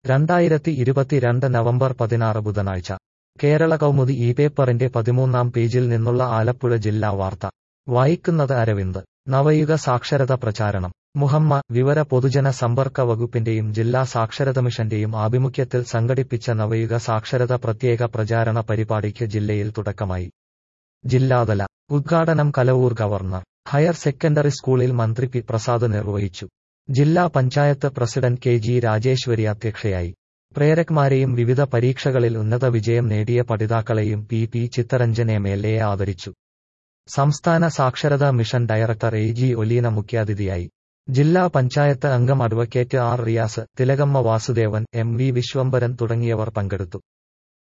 രണ്ടായിരത്തി ഇരുപത്തിരണ്ട് നവംബർ പതിനാറ് ബുധനാഴ്ച കേരള കൗമുദി ഈ പേപ്പറിന്റെ പതിമൂന്നാം പേജിൽ നിന്നുള്ള ആലപ്പുഴ ജില്ലാ വാർത്ത വായിക്കുന്നത് അരവിന്ദ് നവയുഗ സാക്ഷരത പ്രചാരണം മുഹമ്മ വിവര പൊതുജന സമ്പർക്ക വകുപ്പിന്റെയും ജില്ലാ സാക്ഷരത മിഷന്റെയും ആഭിമുഖ്യത്തിൽ സംഘടിപ്പിച്ച നവയുഗ സാക്ഷരത പ്രത്യേക പ്രചാരണ പരിപാടിക്ക് ജില്ലയിൽ തുടക്കമായി ജില്ലാതല ഉദ്ഘാടനം കലവൂർ ഗവർണർ ഹയർ സെക്കൻഡറി സ്കൂളിൽ മന്ത്രി പി പ്രസാദ് നിർവഹിച്ചു ജില്ലാ panchayat president K G Rajeswari അധ്യക്ഷയായി പ്രേരക്മാരെയും വിവിധ പരീക്ഷകളിൽ ഉന്നത വിജയം നേടിയ പഠിതാക്കളെയും P P Chittaranjan M L A ആദരിച്ചു സംസ്ഥാന സാക്ഷരതാ mission director A G Oleena മുഖ്യാതിഥിയായി ജില്ലാ പഞ്ചായത്ത് അംഗം advocate R Riyas Thilakamma Vasudevan M V Viswambharan തുടങ്ങിയവർ പങ്കെടുത്തു